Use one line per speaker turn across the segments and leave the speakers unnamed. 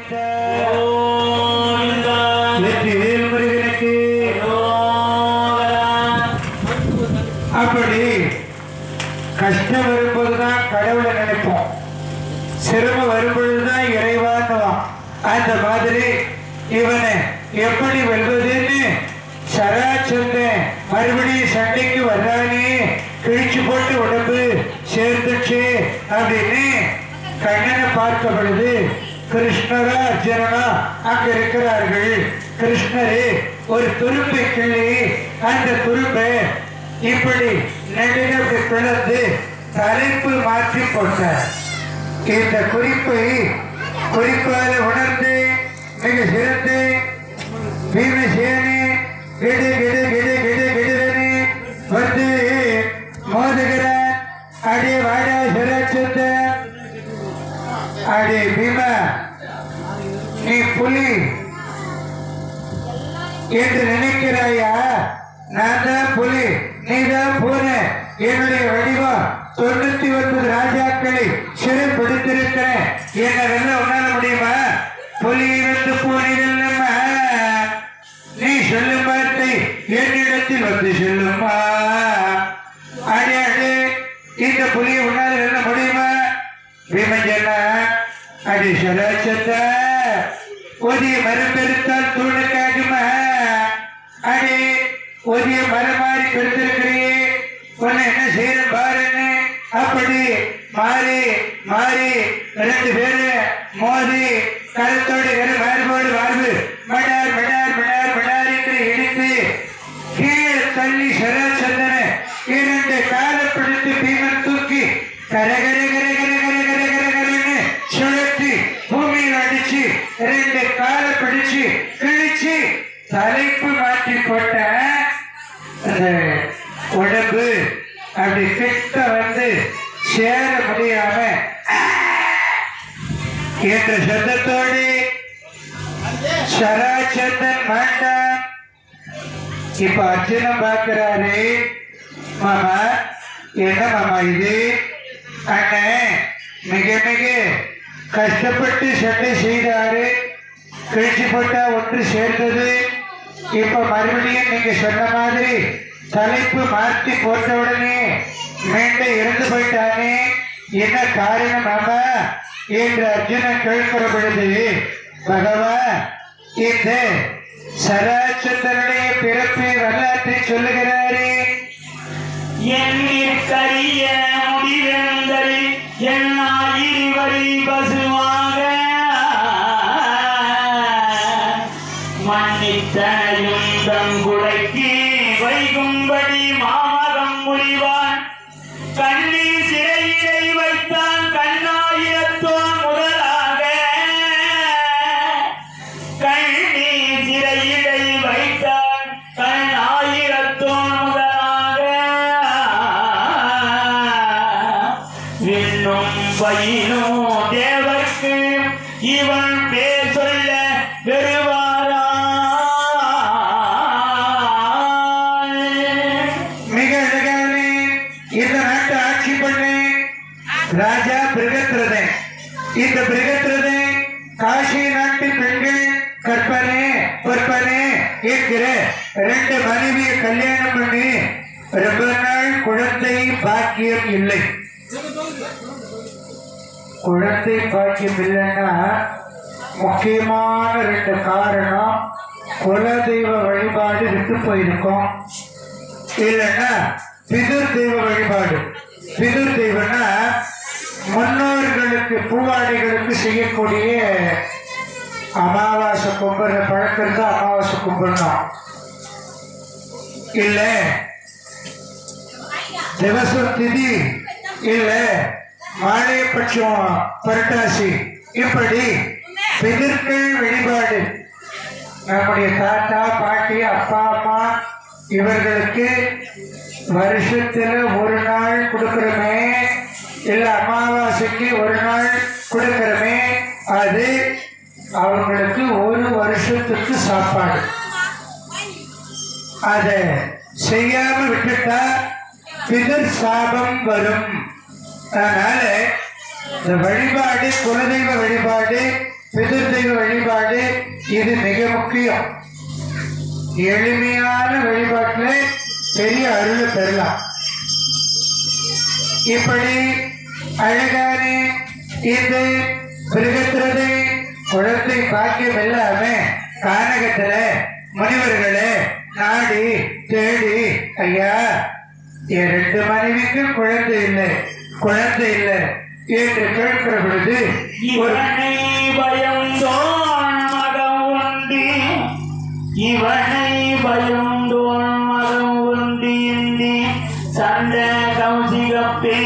வெற்றி வேல் முருகனுக்கு அப்படி கஷ்டம் வரும்போதுதான் கடவுளை நினைப்போம் சிரமம் வரும்பொழுதுதான் இறைவான்னுவான் அந்த மாதிரி இவனை எப்படி வெல்வதுன்னு சராச்சந்த மறுபடியும் சண்டைக்கு வர்றானே கிழிச்சு போட்டு உடம்பு சேர்ந்துச்சு அப்படின்னு கண்ணனை பார்க்க பொழுது கிருஷ்ணரா அர்ஜுனனா அங்க இருக்கிறார்கள் கிருஷ்ணரு ஒரு துருப்பை கிள்ளி அந்த துருப்பை இப்படி நடுங்க பிளந்து தலைப்பு மாற்றி போட்டார் இந்த குறிப்பை குறிப்பாக உணர்ந்து மிக சிறந்து பீமசேனி கிடு கிடு கிடு கிடு கிடுவனி வந்து மோதுகிறார் அடி வாடா சிறச்சந்த அடி பீம நீ புலி என்று நினைக்கிறாயா நான் தான் புலி நீ தான் பூனை என்னுடைய வடிவம் தொண்ணூத்தி ஒன்பது ராஜாக்களை சிறைப்படுத்திருக்கிறேன் என்ன வெல்ல உணர முடியுமா புலி வந்து பூனை வெல்லுமா நீ சொல்லும் வார்த்தை என்னிடத்தில் வந்து சொல்லுமா அடே அடே இந்த புலியை உன்னால் வெல்ல முடியுமா பீமஞ்சன அடி சராச்சத்த ஒதிய மரம் பெருத்தால் தூணுக்காகுமா அடே ஒதிய மரம் மாறி பெருத்திருக்கிறியே உன்னை என்ன செய்யணும் பாருன்னு அப்படி மாறி மாறி ரெண்டு பேரு மோதி கருத்தோடு கரு மார்போடு மார்பு மடார் மடார் மடார் மடார் என்று இடித்து கீழே தள்ளி சராச்சந்தன இரண்டு காலை பிடித்து பீமன் தூக்கி கர கர கர கர கர கர கர கரன்னு சுழற்றி பூமியில் அடிச்சு ரெண்டு காலை பிடிச்சு கிழிச்சு தலைப்பு மாற்றி போட்ட அந்த உடம்பு அப்படி கிட்ட வந்து சேர முடியாம என்ற சத்தத்தோடு சராச்சந்தன் மாண்டான் இப்ப அர்ஜுனன் பார்க்கிறாரு மாமா என்ன மாமா இது அண்ணன் மிக மிக கஷ்டப்பட்டு சண்டை செய்தாரு கிழிச்சு போட்டா ஒன்று சேர்ந்தது இப்ப மறுபடியும் நீங்க சொன்ன மாதிரி தலைப்பு மாற்றி போட்ட உடனே மீண்டும் இறந்து போயிட்டானே என்ன காரணம் மாமா என்று அர்ஜுனன் கேட்கிற பொழுது பகவான் இந்த சராச்சந்திரனுடைய பிறப்பு வரலாற்றை சொல்லுகிறாரே
எண்ணிற்கரிய முடிவெந்தல் எண்ணாயிரிவரி பசுவாக மன்னித்தனையும் தங்குடைக்கு வைகும்படி மாமகம் முடிவான் கண்ணீர் சிறையிலை வைத்தான் கண்ணாயிரத்தோன் முதலாக கண்ணீர் சிறையிலை வைத்தான் கண்ணாயிரத்தோன் முதலாக இன்னும் பயிலும் தேவர்க்கு இவன் பேர் சொல்ல பெறுவாரா
மிக அழகானே இந்த நாட்டை ஆட்சி பண்ணி ராஜா பிருகத்ரதன் இந்த பிருகத்ரதன் காசி நாட்டு பெண்கள் கற்பனை பற்பனை என்கிற ரெண்டு மனைவியை கல்யாணம் பண்ணி ரொம்ப நாள் குழந்தை பாக்கியம் இல்லை குழந்தை பாக்கியம் இல்லைன்னா முக்கியமான ரெண்டு காரணம் குலதெய்வ வழிபாடு விட்டு போயிருக்கோம் இல்லைன்னா பிதுர் தெய்வ வழிபாடு பிதுர் தெய்வம்னா முன்னோர்களுக்கு பூவாடிகளுக்கு செய்யக்கூடிய அமாவாசை கும்பிடுற பழக்கம் தான் அமாவாசை கும்பிடணும் இல்ல திவசம் திதி இல்ல மாலையபட்சம் புரட்டாசி இப்படி பிதர்கள் வழிபாடு நம்முடைய தாத்தா பாட்டி அப்பா அம்மா இவர்களுக்கு வருஷத்துல ஒரு நாள் கொடுக்கிறோமே இல்ல அமாவாசைக்கு ஒரு நாள் கொடுக்கிறோமே அது அவங்களுக்கு ஒரு வருஷத்துக்கு சாப்பாடு அதை செய்யாம விட்டுட்டா பிதர் சாபம் வரும் அதனால இந்த வழிபாடு குலதெய்வ வழிபாடு பிதிர் தெய்வ வழிபாடு இது மிக முக்கியம் எளிமையான வழிபாட்டில் பெரிய அருள் பெறலாம் இப்படி அழகான இந்த பிருகத்திரதை குழந்தை பாக்கியம் இல்லாம கானகத்துல முனிவர்களே நாடி தேடி ஐயா என் ரெண்டு மனைவிக்கும் குழந்தை இல்லை குழந்தை இல்லை என்று கேட்கிற பொழுது ஒரு
இவனை பயந்தோன் மகம் உண்டு இவனை பயந்தோன் மகம் உண்டு இந்தி சண்ட கௌசிகப்பே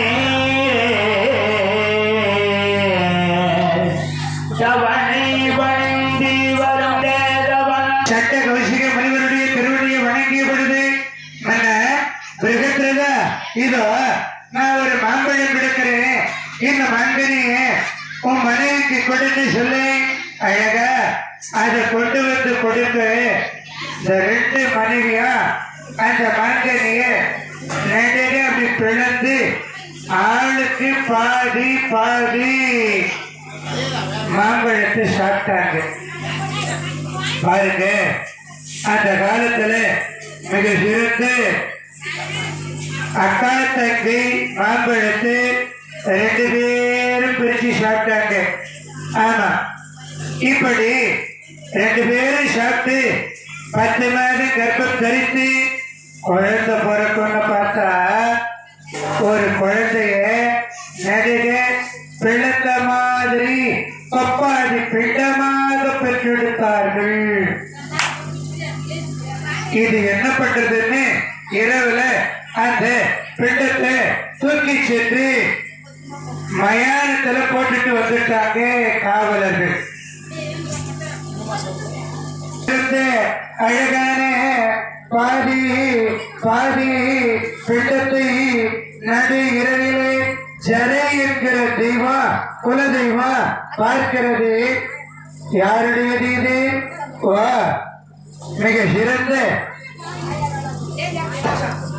சவனை பணிந்து வரும் தேவன
சட்ட கௌசிக முனிவருடைய திருவடியை வணங்கிய பொழுது மன்ன பிருகத்திரத இதோ நான் ஒரு மாம்பழம் கொடுக்கிறேன் இந்த மாங்கனிய உன் மனைவிக்கு கொடுத்து சொல்லு அழகா அதை கொண்டு வந்து கொடுக்க இந்த ரெண்டு மனைவியா அந்த மாங்கனிய நடுக அப்படி பிளந்து ஆளுக்கு பாதி பாதி மாம்பழத்தை சாப்பிட்டாங்க பாருங்க அந்த காலத்துல மிக சிறந்து அக்கா தங்கி மாம்பழத்து ரெண்டு பேரும் பிரிச்சு சாப்பிட்டாங்க ஆமா இப்படி ரெண்டு பேரும் சாப்பிட்டு பத்து மாதம் கர்ப்பம் தரித்து குழந்தை பிறக்கும்னு பார்த்தா ஒரு குழந்தைய நடுக பிள்ளத்த மாதிரி கொப்பாதி பிண்டமாக பெற்றெடுத்தார்கள் இது என்ன பண்றதுன்னு இரவுல அந்த பிண்டத்தை தூக்கி சென்று மயானத்துல போட்டுட்டு வந்துட்டாங்க காவலர்கள் இந்த அழகான பாதி பாதி பிண்டத்தை நடு இரவிலே ஜரை என்கிற தெய்வா குல தெய்வா பார்க்கிறது யாருடையது இது வா மிக சிறந்த